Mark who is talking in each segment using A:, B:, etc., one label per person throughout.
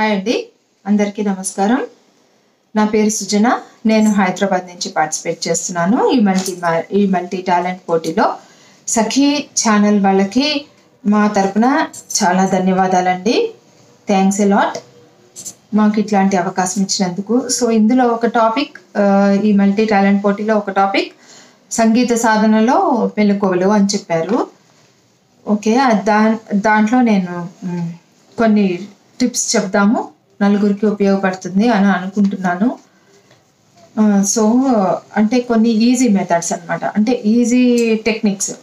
A: hi అండి అందరికీ నమస్కారం నా పేరు సుజన నేను హైదరాబాద్ నుంచి పార్టిసిపేట్ చేస్తున్నాను ఈ మల్టీ ఈ మల్టీ టాలెంట్ పోటీలో సఖీ ఛానల్ వాళ్ళకి మా తరపున చాలా ధన్యవాదాలండి థ్యాంక్స్ ఎ లాట్ మాకు ఇట్లాంటి అవకాశం ఇచ్చినందుకు సో ఇందులో ఒక టాపిక్ ఈ మల్టీ టాలెంట్ పోటీలో ఒక టాపిక్ సంగీత సాధనలో మెలకువలు అని చెప్పారు ఓకే దా దాంట్లో నేను మ్, కొన్ని టిప్స్ చెప్దాము నలుగురికి ఉపయోగపడుతుంది అని అనుకుంటున్నాను ఆ, సో అంటే కొన్ని ఈజీ మెథడ్స్ అన్నమాట అంటే ఈజీ టెక్నిక్స్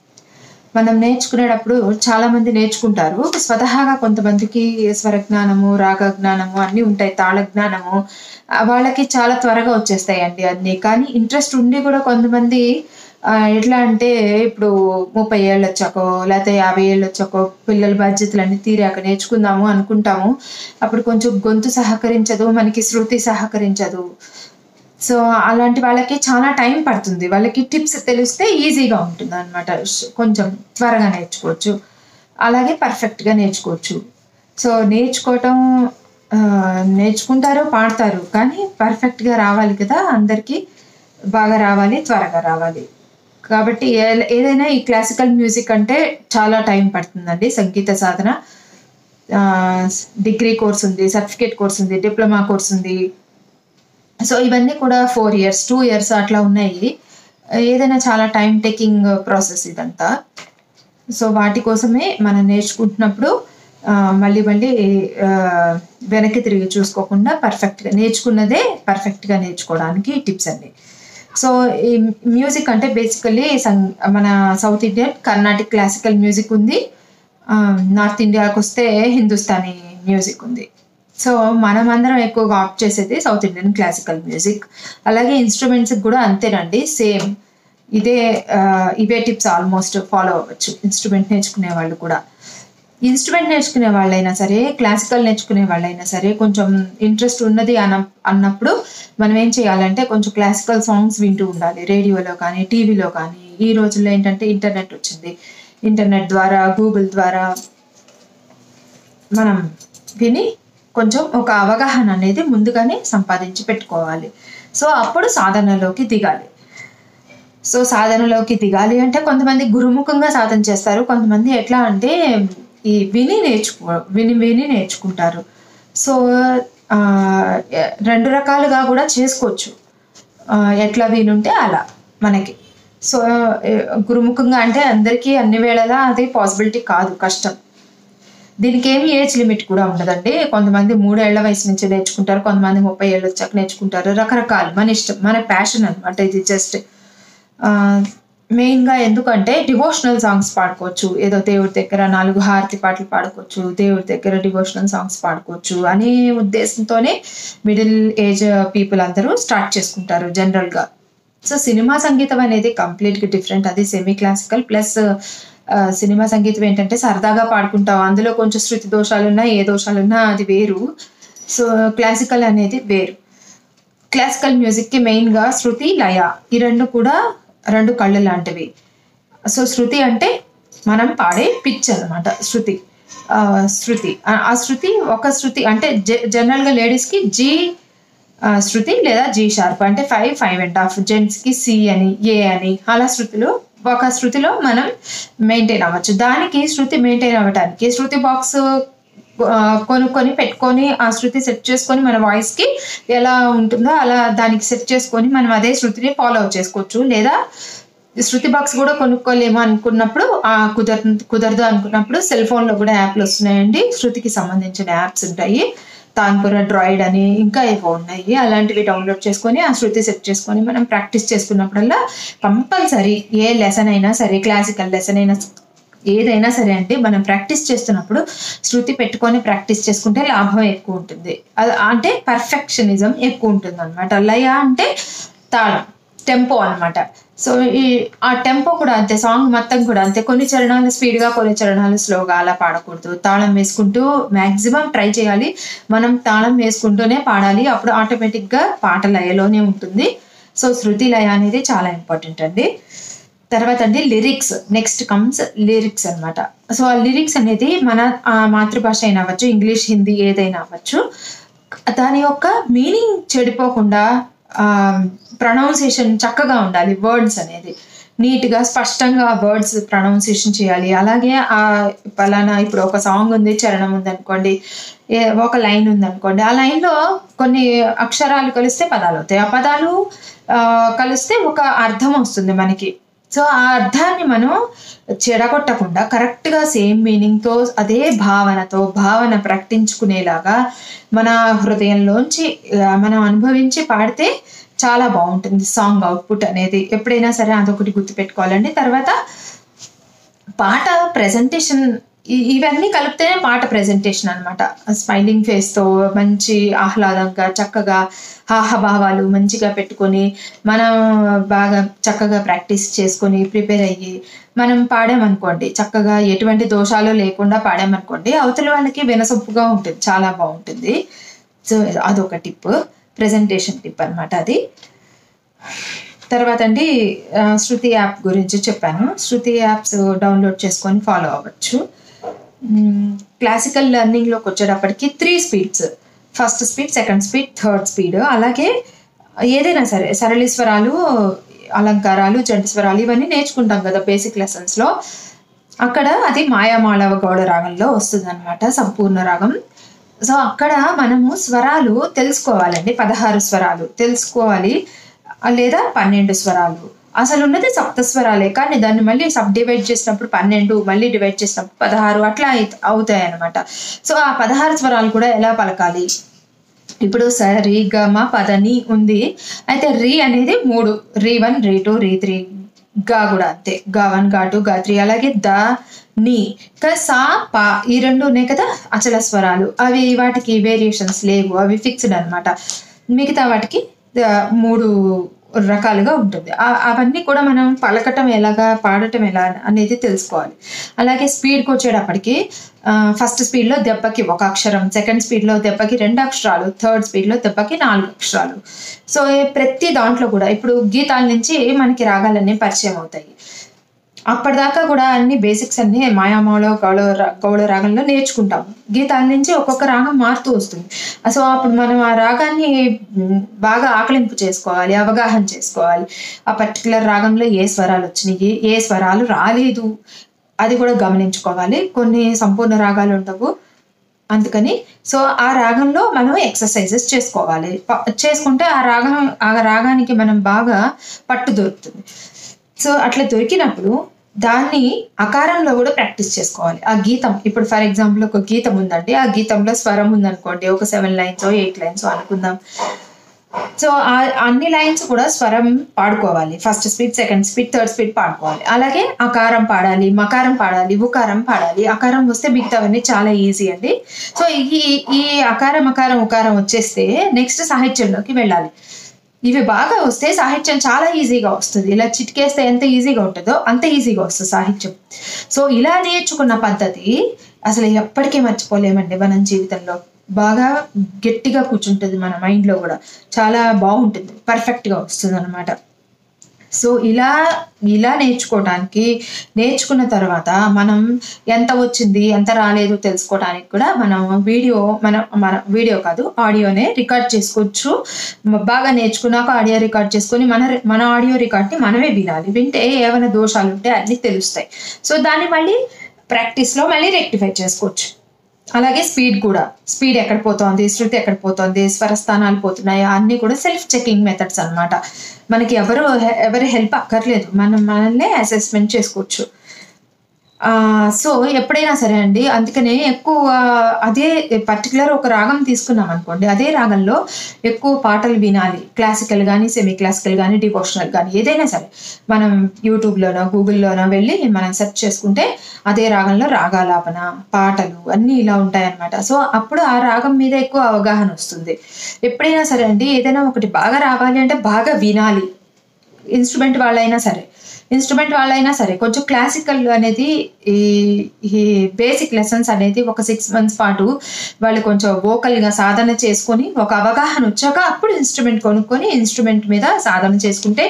A: మనం నేర్చుకునేటప్పుడు చాలా మంది నేర్చుకుంటారు స్వతహాగా కొంతమందికి స్వర జ్ఞానము రాగ జ్ఞానము అన్నీ ఉంటాయి తాళ జ్ఞానము ఆ, వాళ్ళకి చాలా త్వరగా వచ్చేస్తాయి అండి అన్నీ కానీ ఇంట్రెస్ట్ ఉండి కూడా కొంతమంది ఆ, ఎట్లా అంటే ఇప్పుడు ముప్పై ఏళ్ళు వచ్చాకో లేకపోతే యాభై ఏళ్ళు వచ్చాకో పిల్లల బాధ్యతలు అన్ని తీరాక నేర్చుకుందాము అనుకుంటాము అప్పుడు కొంచెం గొంతు సహకరించదు మనకి శృతి సహకరించదు సో అలాంటి వాళ్ళకి చాలా టైం పడుతుంది వాళ్ళకి టిప్స్ తెలిస్తే ఈజీగా ఉంటుంది అనమాట కొంచెం త్వరగా నేర్చుకోవచ్చు అలాగే పర్ఫెక్ట్గా నేర్చుకోవచ్చు సో నేర్చుకోవటం ఆ, నేర్చుకుంటారు పాడతారు కానీ పర్ఫెక్ట్గా రావాలి కదా అందరికీ బాగా రావాలి త్వరగా రావాలి కాబట్టి ఏ- ఏదైనా ఈ క్లాసికల్ మ్యూజిక్ అంటే చాలా టైం పడుతుందండి సంగీత సాధన ఆ, డిగ్రీ కోర్స్ ఉంది సర్టిఫికేట్ కోర్స్ ఉంది డిప్లొమా కోర్స్ ఉంది సో ఇవన్నీ కూడా ఫోర్ ఇయర్స్ టూ ఇయర్స్ అట్లా ఉన్నాయి ఏదైనా చాలా టైం టేకింగ్ ప్రాసెస్ ఇదంతా సో వాటి కోసమే మనం నేర్చుకుంటున్నప్పుడు ఆ, మళ్ళీ మళ్ళీ ఆ, వెనక్కి తిరిగి చూసుకోకుండా పర్ఫెక్ట్గా నేర్చుకున్నదే పర్ఫెక్ట్గా నేర్చుకోవడానికి టిప్స్ అండి సో ఈ మ్యూజిక్ అంటే బేసికలీ మన south Indian Carnatic classical music ఉంది ఆ, నార్త్ ఇండియాకి వస్తే హిందుస్థానీ మ్యూజిక్ ఉంది సో మనం అందరం ఎక్కువగా ఆప్ట్ చేసేది సౌత్ ఇండియన్ క్లాసికల్ మ్యూజిక్ అలాగే ఇన్స్ట్రుమెంట్స్ కూడా అంతేనండి సేమ్ ఇదే ఆ, ఇవే టిప్స్ ఆల్మోస్ట్ ఫాలో అవ్వచ్చు ఇన్స్ట్రుమెంట్ నేర్చుకునే వాళ్ళు కూడా ఇన్స్ట్రుమెంట్ నేర్చుకునే వాళ్ళైనా సరే క్లాసికల్ నేర్చుకునే వాళ్ళైనా సరే కొంచెం ఇంట్రెస్ట్ ఉన్నది అన అన్నప్పుడు మనం ఏం చేయాలంటే కొంచెం క్లాసికల్ సాంగ్స్ వింటూ ఉండాలి రేడియోలో కానీ టీవీలో కానీ ఈ రోజుల్లో ఏంటంటే ఇంటర్నెట్ వచ్చింది ఇంటర్నెట్ ద్వారా గూగుల్ ద్వారా మనం విని కొంచెం ఒక అవగాహన అనేది ముందుగానే సంపాదించి పెట్టుకోవాలి సో అప్పుడు సాధనలోకి దిగాలి సో సాధనలోకి దిగాలి అంటే కొంతమంది గురుముఖంగా సాధన చేస్తారు కొంతమంది ఎట్లా అంటే ఈ విని నేర్చుకో విని విని నేర్చుకుంటారు సో ఆ, ఎ- రెండు రకాలుగా కూడా చేసుకోవచ్చు ఆ, ఎట్లా వినుంటే అలా మనకి సో ఏ, గురుముఖంగా అంటే అందరికీ అన్ని వేళలా అది పాసిబిలిటీ కాదు కష్టం దీనికి ఏమి ఏజ్ లిమిట్ కూడా ఉండదండి కొంతమంది మూడేళ్ల వయసు నుంచి నేర్చుకుంటారు కొంతమంది ముప్పై ఏళ్ళు వచ్చాక నేర్చుకుంటారు రకరకాలు మన ఇష్టం మన ప్యాషన్ అనమాట ఇది జస్ట్ మెయిన్గా ఎందుకంటే డివోషనల్ సాంగ్స్ పాడుకోవచ్చు ఏదో దేవుడి దగ్గర నాలుగు హారతి పాటలు పాడుకోవచ్చు దేవుడి దగ్గర డివోషనల్ సాంగ్స్ పాడుకోవచ్చు అనే ఉద్దేశంతోనే మిడిల్ ఏజ్ పీపుల్ అందరూ స్టార్ట్ చేసుకుంటారు జనరల్గా సో సినిమా సంగీతం అనేది కంప్లీట్గా డిఫరెంట్ అది సెమీ క్లాసికల్ ప్లస్ సినిమా సంగీతం ఏంటంటే సరదాగా పాడుకుంటాం అందులో కొంచెం శృతి దోషాలున్నా ఏ దోషాలున్నా అది వేరు సో క్లాసికల్ అనేది వేరు క్లాసికల్ మ్యూజిక్కి మెయిన్గా శృతి లయ ఈ రెండు కూడా రెండు కళ్ళు లాంటివి సో శృతి అంటే మనం పాడే పిచ్ అనమాట శృతి ఆ, శృతి ఆ ఆ శృతి ఒక శృతి అంటే జ- జనరల్గా లేడీస్కి జీ ఆ, శృతి లేదా జీ షార్ప్ అంటే ఫైవ్ ఫైవ్ అండ్ హాఫ్ జెంట్స్కి సి అని ఏ అని అలా శృతులు ఒక శృతిలో మనం మెయింటైన్ అవ్వచ్చు దానికి శృతి మెయింటైన్ అవ్వడానికి శృతి బాక్స్ కొనుక్కొని పెట్టుకొని ఆ శృతి సెట్ చేసుకొని మన వాయిస్కి ఎలా ఉంటుందో అలా దానికి సెట్ చేసుకొని మనం అదే శృతిని ఫాలో చేసుకోవచ్చు లేదా శృతి బాక్స్ కూడా కొనుక్కోలేము అనుకున్నప్పుడు ఆ కుదర కుదరదు అనుకున్నప్పుడు సెల్ ఫోన్లో కూడా యాప్లు వస్తున్నాయండి శృతికి సంబంధించిన యాప్స్ ఉంటాయి తాన్పుర డ్రాయిడ్ అని ఇంకా ఏవో ఉన్నాయి అలాంటివి డౌన్లోడ్ చేసుకొని ఆ శృతి సెట్ చేసుకొని మనం ప్రాక్టీస్ చేసుకున్నప్పుడల్లా కంపల్సరీ ఏ లెసన్ అయినా సరే క్లాసికల్ లెసన్ అయినా ఏదైనా సరే అంటే మనం ప్రాక్టీస్ చేస్తున్నప్పుడు శృతి పెట్టుకొని ప్రాక్టీస్ చేసుకుంటే లాభం ఎక్కువ ఉంటుంది అది అంటే పర్ఫెక్షనిజం ఎక్కువ ఉంటుంది అనమాట లయ అంటే తాళం టెంపో అన్నమాట సో ఈ ఆ టెంపో కూడా అంతే సాంగ్ మొత్తం కూడా అంతే కొన్ని చరణాలు స్పీడ్గా కొన్ని చరణాలు స్లోగా అలా పాడకూడదు తాళం వేసుకుంటూ మ్యాక్సిమం ట్రై చేయాలి మనం తాళం వేసుకుంటూనే పాడాలి అప్పుడు ఆటోమేటిక్గా పాట లయలోనే ఉంటుంది సో శృతి లయ అనేది చాలా ఇంపార్టెంట్ అండి తర్వాత అండి లిరిక్స్ నెక్స్ట్ కమ్స్ లిరిక్స్ అన్నమాట సో ఆ లిరిక్స్ అనేది మన ఆ, మాతృభాష అయినా అవ్వచ్చు ఇంగ్లీష్ హిందీ ఏదైనా అవ్వచ్చు దాని యొక్క మీనింగ్ చెడిపోకుండా ప్రొనౌన్సియేషన్ చక్కగా ఉండాలి వర్డ్స్ అనేది నీట్గా స్పష్టంగా వర్డ్స్ ప్రొనౌన్సియేషన్ చేయాలి అలాగే ఆ పలానా ఇప్పుడు ఒక సాంగ్ ఉంది చరణం ఉంది అనుకోండి ఏ- ఒక లైన్ ఉంది అనుకోండి ఆ లైన్లో కొన్ని అక్షరాలు కలిస్తే పదాలు అవుతాయి ఆ పదాలు ఆ, కలిస్తే ఒక అర్థం వస్తుంది మనకి సో ఆ అర్థాన్ని మనం చెడగొట్టకుండా కరెక్ట్గా సేమ్ మీనింగ్తో అదే భావనతో భావన ప్రకటించుకునేలాగా మన హృదయంలోంచి ఆ, మనం అనుభవించి పాడితే చాలా బాగుంటుంది సాంగ్ అవుట్పుట్ అనేది ఎప్పుడైనా సరే అదొకటి గుర్తుపెట్టుకోవాలండి తర్వాత పాట ప్రెజెంటేషన్ ఇవన్నీ కలిపితేనే పాట ప్రెజెంటేషన్ అనమాట స్మైలింగ్ ఫేస్తో మంచి ఆహ్లాదంగా చక్కగా హాహభావాలు మంచిగా పెట్టుకొని మనం బాగా చక్కగా ప్రాక్టీస్ చేసుకొని ప్రిపేర్ అయ్యి మనం పాడామనుకోండి చక్కగా ఎటువంటి దోషాలు లేకుండా పాడామనుకోండి అవతల వాళ్ళకి వినసొప్పుగా ఉంటుంది చాలా బాగుంటుంది సో అదొక టిప్ ప్రెజెంటేషన్ టిప్ అనమాట అది తర్వాత అండి ఆ, శృతి యాప్ గురించి చెప్పాను శృతి యాప్స్ డౌన్లోడ్ చేసుకొని ఫాలో అవ్వచ్చు క్లాసికల్ లెర్నింగ్లోకి వచ్చేటప్పటికి three speeds first speed second speed third speed అలాగే ఏదైనా సరే సరళి స్వరాలు అలంకారాలు జంట స్వరాలు ఇవన్నీ నేర్చుకుంటాం కదా బేసిక్ లెసన్స్లో అక్కడ అది మాయామాళవ గౌడ రాగంలో వస్తుంది అనమాట సంపూర్ణ రాగం సో అక్కడ మనము స్వరాలు తెలుసుకోవాలండి పదహారు స్వరాలు తెలుసుకోవాలి లేదా పన్నెండు స్వరాలు అసలు ఉన్నది సప్త స్వరాలే కానీ దాన్ని మళ్ళీ సబ్ డివైడ్ చేసినప్పుడు పన్నెండు మళ్ళీ డివైడ్ చేసినప్పుడు పదహారు అట్లా అయి- అవుతాయి అనమాట సో ఆ పదహారు స్వరాలు కూడా ఎలా పలకాలి ఇప్పుడు స రి గ మ పదని ఉంది అయితే రి అనేది మూడు రి వన్ రి టూ రి త్రీ గా కూడా అంతే గా వన్ గా టూ గా త్రీ అలాగే ద ని ఇంకా సా పా ఈ రెండు ఉన్నాయి కదా అచల స్వరాలు అవి వాటికి వేరియేషన్స్ లేవు అవి ఫిక్స్డ్ అన్నమాట మిగతా వాటికి ఆ, మూడు రకాలుగా ఉంటుంది ఆ- అవన్నీ కూడా మనం పలకటం ఎలాగా పాడటం ఎలా అనేది తెలుసుకోవాలి అలాగే స్పీడ్కి వచ్చేటప్పటికి ఫస్ట్ స్పీడ్లో దెబ్బకి ఒక అక్షరం సెకండ్ స్పీడ్లో దెబ్బకి రెండు అక్షరాలు థర్డ్ స్పీడ్లో దెబ్బకి నాలుగు అక్షరాలు సో ఏ ప్రతి దాంట్లో కూడా ఇప్పుడు గీతాల నుంచి మనకి రాగాలన్నీ పరిచయం అవుతాయి అప్పటిదాకా కూడా అన్ని బేసిక్స్ అన్ని మాయామాలో గౌడ రా- గౌడ రాగంలో నేర్చుకుంటాం గీతాల నుంచి ఒక్కొక్క రాగం మారుతూ వస్తుంది సో అప్పుడు మనం ఆ రాగాన్ని మ్, బాగా ఆకలింపు చేసుకోవాలి అవగాహన చేసుకోవాలి ఆ పర్టికులర్ రాగంలో ఏ స్వరాలు వచ్చినాయి ఏ స్వరాలు రాలేదు అది కూడా గమనించుకోవాలి కొన్ని సంపూర్ణ రాగాలు ఉండవు అందుకని సో ఆ రాగంలో మనం ఎక్సర్సైజెస్ చేసుకోవాలి ప- చేసుకుంటే ఆ రాగం ఆ రాగానికి మనం బాగా పట్టు దొరుకుతుంది సో అట్లా దొరికినప్పుడు దాన్ని అకారంలో కూడా ప్రాక్టీస్ చేసుకోవాలి ఆ గీతం ఇప్పుడు ఫర్ ఎగ్జాంపుల్ ఒక గీతం ఉందండి ఆ గీతంలో స్వరం ఉందనుకోండి ఒక సెవెన్ లైన్స్ ఎయిట్ లైన్స్ అనుకుందాం సో ఆ అన్ని లైన్స్ కూడా స్వరం పాడుకోవాలి first speed second speed third speed పాడుకోవాలి అలాగే అకారం పాడాలి మకారం పాడాలి ఉకారం పాడాలి అకారం వస్తే మిగతావన్నీ చాలా ఈజీ అండి సో ఈ ఈ అకారం అకారం ఉకారం వచ్చేస్తే నెక్స్ట్ సాహిత్యంలోకి వెళ్ళాలి ఇవి బాగా వస్తే సాహిత్యం చాలా ఈజీగా వస్తుంది ఇలా చిటికేస్తే ఎంత ఈజీగా ఉంటుందో అంత ఈజీగా వస్తుంది సాహిత్యం సో ఇలా నేర్చుకున్న పద్ధతి అసలు ఎప్పటికీ మర్చిపోలేమండి మనం జీవితంలో బాగా గట్టిగా కూర్చుంటుంది మన మైండ్లో కూడా చాలా బాగుంటుంది పర్ఫెక్ట్గా వస్తుంది అనమాట సో ఇలా ఇలా నేర్చుకోవడానికి నేర్చుకున్న తర్వాత మనం ఎంత వచ్చింది ఎంత రాలేదు తెలుసుకోవడానికి కూడా మనం వీడియో మన మన వీడియో కాదు ఆడియోనే రికార్డ్ చేసుకోవచ్చు మ- బాగా నేర్చుకున్నాక ఆడియో రికార్డ్ చేసుకొని మన మన ఆడియో రికార్డ్ని మనమే వినాలి వింటే ఏమైనా దోషాలు ఉంటే అన్నీ తెలుస్తాయి సో దాన్ని మళ్ళీ ప్రాక్టీస్లో మళ్ళీ రెక్టిఫై చేసుకోవచ్చు అలాగే స్పీడ్ కూడా స్పీడ్ ఎక్కడ పోతోంది శృతి ఎక్కడ పోతోంది స్వరస్థానాలు పోతున్నాయి అన్నీ కూడా సెల్ఫ్ చెకింగ్ మెథడ్స్ అన్నమాట మనకి ఎవరు ఎవరి హెల్ప్ అక్కర్లేదు మనం మనల్నే అసెస్మెంట్ చేసుకోవచ్చు ఆ, సో ఎప్పుడైనా సరే అండి అందుకనే ఎక్కువ అదే పర్టికులర్ ఒక రాగం తీసుకున్నాం అనుకోండి అదే రాగంలో ఎక్కువ పాటలు వినాలి క్లాసికల్ కానీ సెమీ క్లాసికల్ కానీ డివోషనల్ కానీ ఏదైనా సరే మనం యూట్యూబ్లోనో గూగుల్లోనో వెళ్ళి మనం సెర్చ్ చేసుకుంటే అదే రాగంలో రాగాలాపన పాటలు అన్నీ ఇలా ఉంటాయన్నమాట సో అప్పుడు ఆ రాగం మీద ఎక్కువ అవగాహన వస్తుంది ఎప్పుడైనా సరే అండి ఏదైనా ఒకటి బాగా రావాలి అంటే బాగా వినాలి ఇన్స్ట్రుమెంట్ వాళ్ళైనా సరే ఇన్స్ట్రుమెంట్ వాళ్ళైనా సరే కొంచెం క్లాసికల్ అనేది ఈ ఈ బేసిక్ లెసన్స్ అనేది ఒక సిక్స్ మంత్స్ పాటు వాళ్ళు కొంచెం వోకల్గా సాధన చేసుకొని ఒక అవగాహన వచ్చాక అప్పుడు ఇన్స్ట్రుమెంట్ కొనుక్కొని ఇన్స్ట్రుమెంట్ మీద సాధన చేసుకుంటే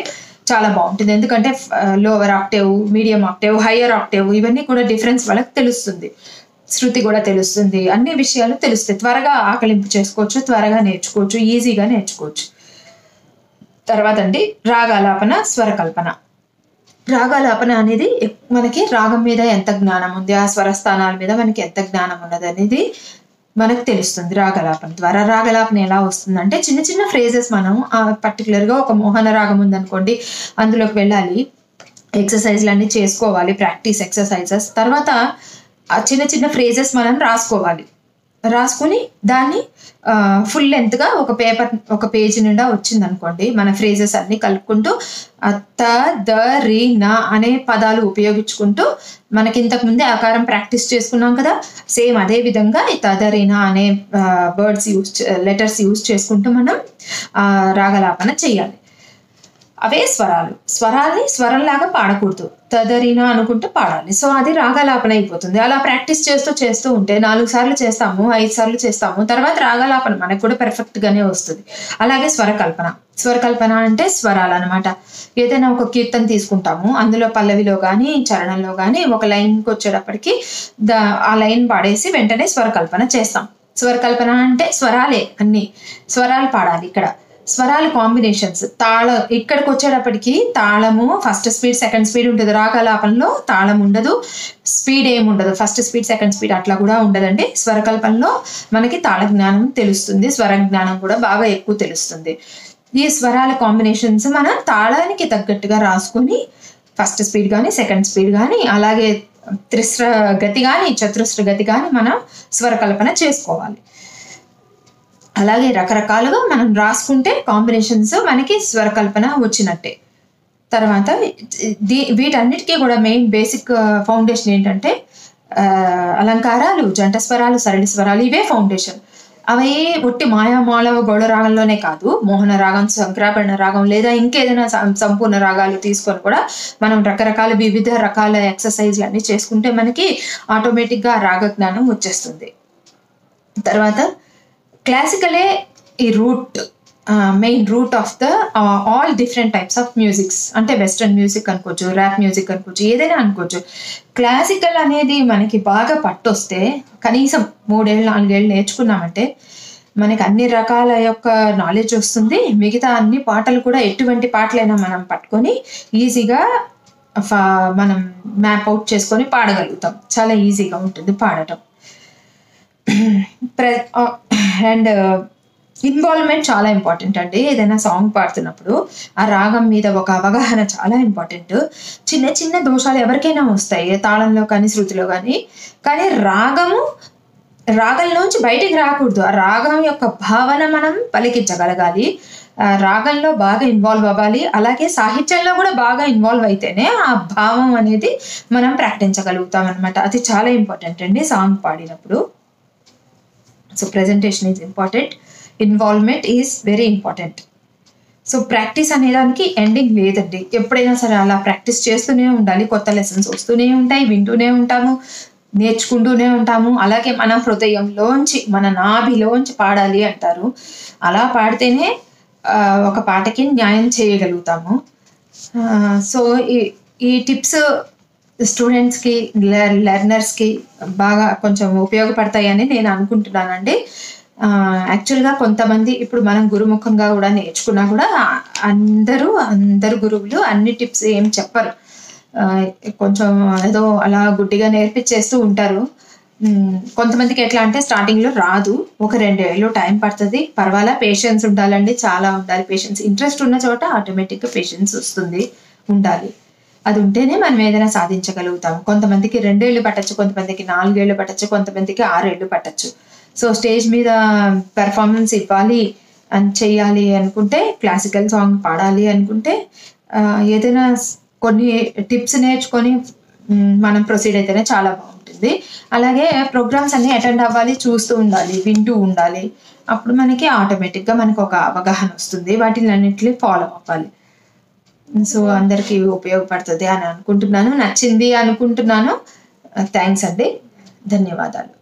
A: చాలా బాగుంటుంది ఎందుకంటే lower octave medium octave higher octave ఇవన్నీ కూడా డిఫరెన్స్ వాళ్ళకి తెలుస్తుంది శృతి కూడా తెలుస్తుంది అన్ని విషయాలు తెలుస్తాయి త్వరగా ఆకలింపు చేసుకోవచ్చు త్వరగా నేర్చుకోవచ్చు ఈజీగా నేర్చుకోవచ్చు తర్వాత అండి రాగాలాపన స్వరకల్పన రాగాలాపన అనేది ఎక్- మనకి రాగం మీద ఎంత జ్ఞానం ఉంది ఆ స్వరస్థానాల మీద మనకి ఎంత జ్ఞానం ఉన్నది అనేది మనకు తెలుస్తుంది రాగలాపన ద్వారా రాగలాపన ఎలా వస్తుందంటే చిన్న చిన్న ఫ్రేజెస్ మనం పర్టికులర్గా ఒక మోహన రాగం ఉందనుకోండి అందులోకి వెళ్ళాలి ఎక్సర్సైజ్లు అన్నీ చేసుకోవాలి ప్రాక్టీస్ ఎక్సర్సైజెస్ తర్వాత ఆ చిన్న చిన్న ఫ్రేజెస్ మనం రాసుకోవాలి రాసుకుని దాన్ని ఫుల్ లెంత్గా ఒక పేపర్ ఒక పేజీ నిండా వచ్చింది అనుకోండి మన ఫ్రేజెస్ అన్ని కలుపుకుంటూ ఆ త ద రి నా అనే పదాలు ఉపయోగించుకుంటూ మనకి ఇంతకు ముందే ఆకారం ప్రాక్టీస్ చేసుకున్నాం కదా సేమ్ అదే విధంగా ఈ త ద రి నా అనే వర్డ్స్ యూస్ లెటర్స్ యూస్ చేసుకుంటూ మనం ఆ, రాగలాపన చేయాలి అవే స్వరాలు స్వరాల్ని స్వరంలాగా పాడకూడదు తదరినా అనుకుంటూ పాడాలి సో అది రాగలాపన అయిపోతుంది అలా ప్రాక్టీస్ చేస్తూ చేస్తూ ఉంటే నాలుగు సార్లు చేస్తాము ఐదు సార్లు చేస్తాము తర్వాత రాగలాపన మనకు కూడా perfect గానే వస్తుంది అలాగే స్వరకల్పన స్వరకల్పన అంటే స్వరాలు అనమాట ఏదైనా ఒక కీర్తన తీసుకుంటాము అందులో పల్లవిలో కానీ చరణంలో కానీ ఒక లైన్కి వచ్చేటప్పటికి దా ఆ లైన్ పాడేసి వెంటనే స్వరకల్పన చేస్తాం స్వరకల్పన అంటే స్వరాలే అన్ని స్వరాలు పాడాలి ఇక్కడ స్వరాల కాంబినేషన్స్ తాళ ఇక్కడికి వచ్చేటప్పటికి తాళము ఫస్ట్ స్పీడ్ సెకండ్ స్పీడ్ ఉంటుంది రాగలాపనలో తాళం ఉండదు స్పీడ్ ఏమి ఉండదు ఫస్ట్ స్పీడ్ సెకండ్ స్పీడ్ అట్లా కూడా ఉండదండి స్వరకల్పనలో మనకి తాళ జ్ఞానం తెలుస్తుంది స్వర జ్ఞానం కూడా బాగా ఎక్కువ తెలుస్తుంది ఈ స్వరాల కాంబినేషన్స్ మనం తాళానికి తగ్గట్టుగా రాసుకొని ఫస్ట్ స్పీడ్ కానీ సెకండ్ స్పీడ్ కానీ అలాగే త్రిస్ర గతి కానీ చతురస్ర గతి కానీ మనం స్వరకల్పన చేసుకోవాలి అలాగే రకరకాలుగా మనం రాసుకుంటే కాంబినేషన్స్ మనకి స్వరకల్పన వచ్చినట్టే తర్వాత దీ వీటన్నిటికీ కూడా మెయిన్ బేసిక్ ఫౌండేషన్ ఏంటంటే ఆ, అలంకారాలు జంట స్వరాలు సరళి స్వరాలు ఇవే ఫౌండేషన్ అవి ఒట్టి మాయామాళవ గౌడ రాగంలోనే కాదు మోహన రాగం శంకరాభరణ రాగం లేదా ఇంకేదైనా సం- సంపూర్ణ రాగాలు తీసుకొని కూడా మనం రకరకాల వివిధ రకాల ఎక్సర్సైజ్లు అన్ని చేసుకుంటే మనకి ఆటోమేటిక్గా రాగ జ్ఞానం వచ్చేస్తుంది తర్వాత క్లాసికలే ఈ root main root of the all different types of musics అంటే వెస్ట్రన్ మ్యూజిక్ అనుకోవచ్చు ర్యాప్ మ్యూజిక్ అనుకోవచ్చు ఏదైనా అనుకోవచ్చు క్లాసికల్ అనేది మనకి బాగా పట్టొస్తే కనీసం మూడేళ్ళు నాలుగేళ్ళు నేర్చుకున్నామంటే మనకి అన్ని రకాల యొక్క నాలెడ్జ్ వస్తుంది మిగతా అన్ని పాటలు కూడా ఎటువంటి పాటలైనా మనం పట్టుకొని ఈజీగా ఫ- మనం మ్యాప్ అవుట్ చేసుకొని పాడగలుగుతాం చాలా ఈజీగా ఉంటుంది పాడటం అండ్ ఇన్వాల్వ్మెంట్ చాలా ఇంపార్టెంట్ అండి ఏదైనా సాంగ్ పాడుతున్నప్పుడు ఆ రాగం మీద ఒక అవగాహన చాలా ఇంపార్టెంట్ చిన్న చిన్న దోషాలు ఎవరికైనా వస్తాయి ఏ తాళంలో కానీ శృతిలో కానీ కానీ రాగము రాగంలోంచి బయటికి రాకూడదు ఆ రాగం యొక్క భావన మనం పలికించగలగాలి ఆ రాగంలో బాగా ఇన్వాల్వ్ అవ్వాలి అలాగే సాహిత్యంలో కూడా బాగా ఇన్వాల్వ్ అయితేనే ఆ భావం అనేది మనం ప్రకటించగలుగుతాం అనమాట అది చాలా ఇంపార్టెంట్ అండి సాంగ్ పాడినప్పుడు so presentation is important involvement is very important so practice అనేదానికి ఎండింగ్ లేదండి ఎప్పుడైనా సరే అలా ప్రాక్టీస్ చేస్తూనే ఉండాలి కొత్త లెసన్స్ వస్తూనే ఉంటాయి వింటూనే ఉంటాము నేర్చుకుంటూనే ఉంటాము అలాగే మన హృదయంలోంచి మన నాభిలోంచి పాడాలి అంటారు అలా పాడితేనే ఆ, ఒక పాటకి న్యాయం చేయగలుగుతాము ఆ, సో ఈ ఈ టిప్స్ స్టూడెంట్స్కి లెర్నర్స్కి బాగా కొంచెం ఉపయోగపడతాయని నేను అనుకుంటున్నానండి ఆ, యాక్చువల్గా కొంతమంది ఇప్పుడు మనం గురుముఖంగా కూడా నేర్చుకున్నా కూడా అందరూ అందరు గురువులు అన్ని టిప్స్ ఏం చెప్పరు ఆ, కొంచెం ఏదో అలా గుడ్డిగా నేర్పించేస్తూ ఉంటారు ఉమ్, కొంతమందికి ఎట్లా అంటే స్టార్టింగ్లో రాదు ఒక రెండేళ్ళు టైం పడుతుంది పర్వాలా పేషెన్స్ ఉండాలండి చాలా ఉండాలి పేషెన్స్ ఇంట్రెస్ట్ ఉన్న చోట ఆటోమేటిక్గా పేషెన్స్ వస్తుంది ఉండాలి అది ఉంటేనే మనం ఏదైనా సాధించగలుగుతాం కొంతమందికి రెండేళ్ళు పట్టచ్చు కొంతమందికి నాలుగేళ్ళు పట్టచ్చు కొంతమందికి ఆరేళ్ళు పట్టచ్చు సో స్టేజ్ మీద పెర్ఫార్మెన్స్ ఇవ్వాలి అని చెయ్యాలి అనుకుంటే క్లాసికల్ సాంగ్ పాడాలి అనుకుంటే ఆ, ఏదైనా స్- కొన్ని టిప్స్ నేర్చుకొని మ్, మనం ప్రొసీడ్ అయితేనే చాలా బాగుంటుంది అలాగే ప్రోగ్రామ్స్ అన్ని అటెండ్ అవ్వాలి చూస్తూ ఉండాలి వింటూ ఉండాలి అప్పుడు మనకి ఆటోమేటిక్గా మనకు ఒక అవగాహన వస్తుంది వాటిని అన్నింటినీ ఫాలో అవ్వాలి సో అందరికీ ఉపయోగపడుతుంది అని అనుకుంటున్నాను నచ్చింది అనుకుంటున్నాను థ్యాంక్స్ అండి ధన్యవాదాలు